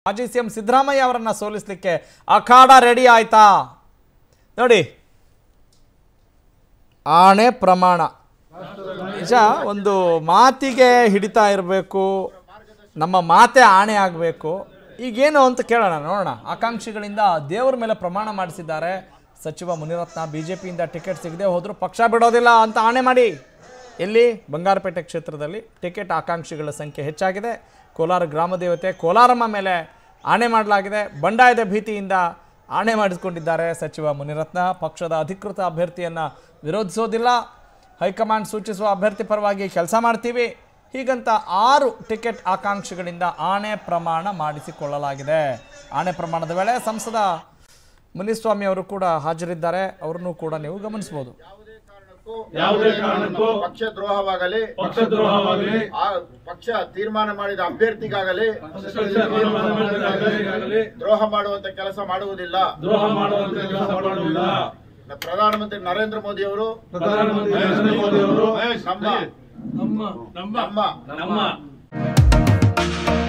ಮಾಜಿ C M Siddaramaiah ಅವರನ್ನ ಸೋಲಿಸಲಿಕ್ಕೆ ಅಖಾಡ ready ಆಯ್ತಾ ನೋಡಿ ಆಣೆ ಪ್ರಮಾಣ ನಿಜ ಒಂದು ಮಾತಿಗೆ ಹಿಡಿತಾ ಇರಬೇಕು ನಮ್ಮ ಮಾತೆ ಆಣೆ ಆಗಬೇಕು ಈಗೇನು ಅಂತ ಕೇಳೋಣ ನೋಡೋಣ ಆಕಾಂಕ್ಷಿಗಳಿಂದ ದೇವರ ಮೇಲೆ ಪ್ರಮಾಣ ಮಾಡಿಸಿದ್ದಾರೆ ಸಚಿವ ಮುನಿರತ್ನ ಬಿ ಜೆ ಪಿಯಿಂದ ಟಿಕೆಟ್ ಸಿಗದೆ ಹೋದರೂ ಪಕ್ಷ ಬಿಡೋದಿಲ್ಲ ಅಂತ ಆಣೆ ಮಾಡಿ ಎಲ್ಲಿ ಬಂಗಾರಪೇಟೆ ಕ್ಷೇತ್ರದಲ್ಲಿ ಟಿಕೆಟ್ ಆಕಾಂಕ್ಷಿಗಳ ಸಂಖ್ಯೆ ಹೆಚ್ಚಾಗಿದೆ ಕೋಲಾರ ಗ್ರಾಮ ದೇವತೆ ಕೋಲಾರಮ್ಮ ಮೇಲೆ ಆಣೆ ಮಾಡಲಾಗಿದೆ ಬಂಡಾಯದ ಭೀತಿಯಿಂದ ಆಣೆ ಮಾಡಿಸಿಕೊಂಡಿದ್ದಾರೆ ಸಚಿವ ಮುನಿರತ್ನ ಪಕ್ಷದ ಅಧಿಕೃತ ಅಭ್ಯರ್ಥಿಯನ್ನು ವಿರೋಧಿಸೋದಿಲ್ಲ ಹೈಕಮಾಂಡ್ ಸೂಚಿಸುವ ಅಭ್ಯರ್ಥಿ ಪರವಾಗಿ ಕೆಲಸ ಮಾಡ್ತೀವಿ ಹೀಗಂತ ಆರು ಟಿಕೆಟ್ ಆಕಾಂಕ್ಷಿಗಳಿಂದ ಆಣೆ ಪ್ರಮಾಣ ಮಾಡಿಸಿಕೊಳ್ಳಲಾಗಿದೆ ಆಣೆ ಪ್ರಮಾಣದ ವೇಳೆ ಸಂಸದ ಮುನಿಸ್ವಾಮಿ ಅವರು ಕೂಡ ಹಾಜರಿದ್ದಾರೆ ಅವರನ್ನು ಕೂಡ ನೀವು ಗಮನಿಸಬಹುದು ಯಾವುದೇ ಕಾರಣಕ್ಕೂ ಪಕ್ಷ ದ್ರೋಹವಾಗಲಿ ಪಕ್ಷದ್ರೋಹವಾಗಲಿ ಆ ಪಕ್ಷ ತೀರ್ಮಾನ ಮಾಡಿದ ಅಭ್ಯರ್ಥಿಗಾಗಲಿ ಪಕ್ಷ ತೀರ್ಮಾನವಾಗಲಿ ದ್ರೋಹ ಮಾಡುವಂತ ಕೆಲಸ ಮಾಡುವುದಿಲ್ಲ ದ್ರೋಹ ಮಾಡುವಂತ ಕೆಲಸ ಮಾಡುವುದಿಲ್ಲ ಪ್ರಧಾನಮಂತ್ರಿ ನರೇಂದ್ರ ಮೋದಿ ಅವರು ಪ್ರಧಾನಮಂತ್ರಿ ನರೇಂದ್ರ ಮೋದಿ ಅವರು ನಮ್ಮ ನಮ್ಮ ನಮ್ಮ ನಮ್ಮ ನಮ್ಮ